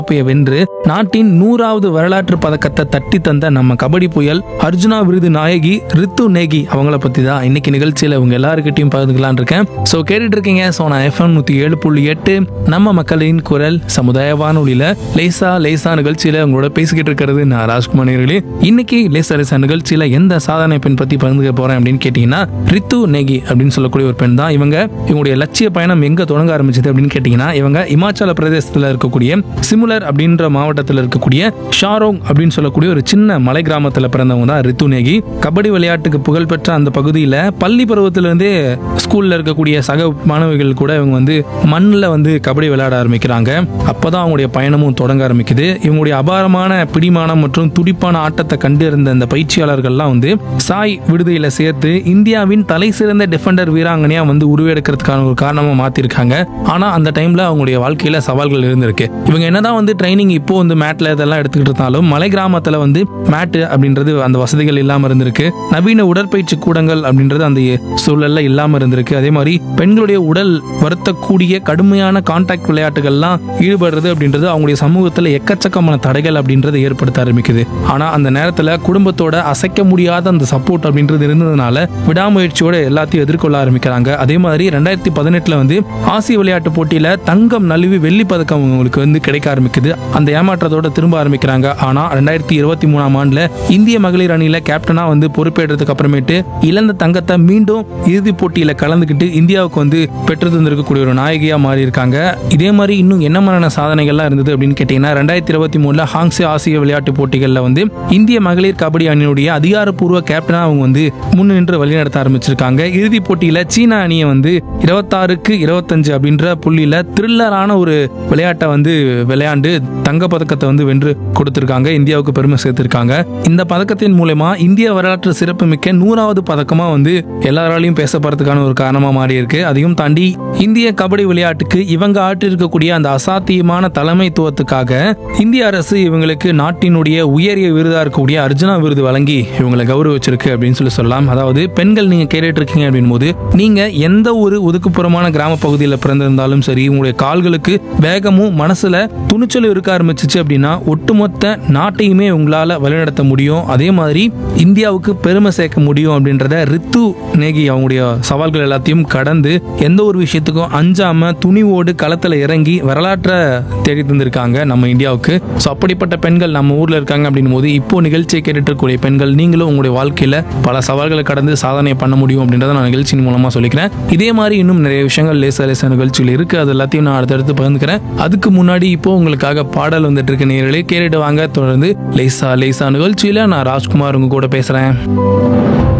கோப்பையை வென்று நாட்டின் நூறாவது வரலாற்று பதக்கத்தை தட்டி தந்த நம்ம கபடி புயல் அர்ஜுனா விருது நாயகி ரித்து நேகி அவங்கள பத்தி தான் இன்னைக்கு நிகழ்ச்சியில உங்க எல்லாருக்கிட்டையும் பகிர்ந்துக்கலாம் இருக்கேன் ஸோ கேட்டுட்டு இருக்கீங்க ஸோ நான் எஃப்எம் நூத்தி ஏழு புள்ளி எட்டு நம்ம மக்களின் குரல் சமுதாய வானொலியில லேசா லேசா நிகழ்ச்சியில உங்களோட பேசிக்கிட்டு இருக்கிறது நான் ராஜ்குமார் நேயர்களே. இன்னைக்கு லேசா லேசா நிகழ்ச்சியில எந்த சாதனை பெண் பத்தி பகிர்ந்துக்க போறேன் அப்படின்னு கேட்டீங்கன்னா ரித்து நேகி அப்படின்னு சொல்லக்கூடிய ஒரு பெண் தான் இவங்க இவங்களுடைய லட்சிய பயணம் எங்க தொடங்க ஆரம்பிச்சது அப்படின்னு கேட்டீங்கன்னா இவங்க இமாச்சல பிரதேசத்துல இருக்கக்கூடிய சிமுலர் அப்படின்ற மாவட்டத்தில் இருக்கக்கூடிய ஷாரோங் அப்படின்னு சொல்லக்கூடிய ஒரு சின்ன மலை கிராமத்துல பிறந்தவங்க தான் ரித்து நேகி கபடி விளையாட்டுக்கு புகழ்பெற்ற அந்த பகுதியில பள்ளி பருவத்திலிருந்தே ஸ்கூல்ல இருக்கக்கூடிய சக மாணவிகள் கூட இவங்க வந்து மண்ணில் வந்து கபடி விளையாட ஆரம்பிக்கிறாங்க அப்பதான் அவங்களுடைய பயணமும் தொடங்க ஆரம்பிக்குது இவங்களுடைய அபாரமான பிடிமானம் மற்றும் துடிப்பான ஆட்டத்தை கண்டு இருந்த அந்த பயிற்சியாளர்கள்லாம் வந்து சாய் விடுதியில சேர்த்து இந்தியாவின் தலை சிறந்த டிஃபெண்டர் வீராங்கனையா வந்து உருவெடுக்கிறதுக்கான ஒரு காரணமா மாத்திருக்காங்க ஆனா அந்த டைம்ல அவங்களுடைய வாழ்க்கையில சவால்கள் இருந்திருக்கு இவங்க என்னதான் வந்து ட்ரைனிங் இப்போ வந்து மேட்ல இதெல்லாம் எடுத்துக்கிட்டு இருந்தாலும் மலை கிராமத்துல வந்து மேட் அப்படின்றது அந்த வசதிகள் இல்லாம இருந்திருக்கு நவீன உடற்பயிற்சி கூடங்கள் அப்படின்றது அந்த சூழல்ல இல்லாம இருந்திருக்கு அதே மாதிரி பெண்களுடைய உடல் வருத்தக்கூடிய கடுமையான கான்டாக்ட் விளையாட்டுகள்லாம் ஈடுபடுறது அப்படின்றது அவங்களுடைய சமூகத்துல எக்கச்சக்கமான தடைகள் அப்படின்றது ஏற்படுத்த ஆரம்பிக்குது ஆனா அந்த நேரத்துல குடும்பத்தோட அசைக்க முடியாத அந்த சப்போர்ட் அப்படின்றது இருந்ததுனால விடாமுயற்சியோட எல்லாத்தையும் எதிர்கொள்ள ஆரம்பிக்கிறாங்க அதே மாதிரி ரெண்டாயிரத்தி பதினெட்டுல வந்து ஆசிய விளையாட்டு போட்டியில தங்கம் நழுவி வெள்ளி பதக்கம் அவங்களுக்கு வந்து கிடைக்க ஆரம்பிக்குது அந்த ஏமாற்றத்தோட திரும்ப ஆரம்பிக்கிறாங்க ஆனா ரெண்டாயிரத்தி இருபத்தி மூணாம் ஆண்டுல இந்திய மகளிர் அணியில கேப்டனா வந்து பொறுப்பேற்றதுக்கு அப்புறமேட்டு இழந்த தங்கத்தை மீண்டும் இறுதிப் போட்டியில கலந்துக்கிட்டு இந்தியாவுக்கு வந்து பெற்று தந்திருக்கக்கூடிய ஒரு நாயகியா மாறி இருக்காங்க இதே மாதிரி இன்னும் என்ன மாதிரியான சாதனைகள்லாம் இருந்தது அப்படின்னு கேட்டீங்கன்னா ரெண்டாயிரத்தி இருபத்தி மூணுல ஹாங்ஸே ஆசிய விளையாட்டு போட்டிகளில் வந்து இந்திய மகளிர் கபடி அணியினுடைய அதிகாரப்பூர்வ கேப்டனா அவங்க வந்து முன்னின்று வழிநடத்த ஆரம்பிச்சிருக்காங்க இறுதிப் போட்டியில சீனா அணியை வந்து இருபத்தாறுக்கு இருபத்தஞ்சு அப்படின்ற புள்ளியில த்ரில்லரான ஒரு விளையாட்டை வந்து விளையாண்டு தங்க பதக்கத்தை வந்து வென்று கொடுத்திருக்காங்க இந்தியாவுக்கு பெருமை சேர்த்திருக்காங்க இந்த பதக்கத்தின் மூலமா இந்திய வரலாற்று சிறப்புமிக்க நூறாவது பதக்கமா வந்து எல்லாராலையும் பேசப்படுறதுக்கான ஒரு காரணமா மாறி இருக்கு அதையும் தாண்டி இந்திய கபடி விளையாட்டுக்கு இவங்க ஆற்றிருக்கக்கூடிய அந்த அசாத்தியமான தலைமைத்துவத்துக்காக இந்திய அரசு இவங்களுக்கு நாட்டினுடைய உயரிய விருதா இருக்கக்கூடிய அர்ஜுனா விருது வழங்கி இவங்களை கௌரவிச்சிருக்கு அப்படின்னு சொல்லி சொல்லலாம் அதாவது பெண்கள் நீங்க கேட்டுட்டு இருக்கீங்க அப்படின் போது நீங்க எந்த ஒரு ஒதுக்குப்புறமான கிராம பகுதியில் பிறந்திருந்தாலும் சரி உங்களுடைய கால்களுக்கு வேகமும் மனசுல துணிச்சலும் இருக்க ஆரம்பிச்சிச்சு அப்படின்னா ஒட்டுமொத்த நாட்டையுமே உங்களால வழிநடத்த முடியும் அதே மாதிரி இந்தியாவுக்கு பெருமை சேர்க்க முடியும் அப்படின்றத ரித்து நேகி அவங்களுடைய சவால்கள் எல்லாத்தையும் கடந்து எந்த ஒரு விஷயத்துக்கும் அஞ்சாம துணிவோடு களத்துல இறங்கி வரலாற்றை தேடி தந்திருக்காங்க நம்ம இந்தியாவுக்கு ஸோ அப்படிப்பட்ட பெண்கள் நம்ம ஊர்ல இருக்காங்க அப்படின் போது இப்போ நிகழ்ச்சியை கேட்டுட்டு இருக்கக்கூடிய பெண்கள் நீங்களும் உங்களுடைய வாழ்க்கையில பல சவால்களை கடந்து சாதனை பண்ண முடியும் அப்படின்றத நான் நிகழ்ச்சியின் மூலமா சொல்லிக்கிறேன் இதே மாதிரி இன்னும் நிறைய விஷயங்கள் லேச லேச நிகழ்ச்சிகள் இருக்கு அது எல்லாத்தையும் நான் அடுத்தடுத்து பகிர்ந்துக்கிறேன் அதுக்கு முன்னாடி இப்போ உங்களுக்காக பாடல் வந்துட்டு இருக்க நேரலே கேட்டுட்டு வாங்க தொடர்ந்து லேசா லேசா நிகழ்ச்சியில நான் ராஜ்குமார் உங்க கூட பேசுறேன்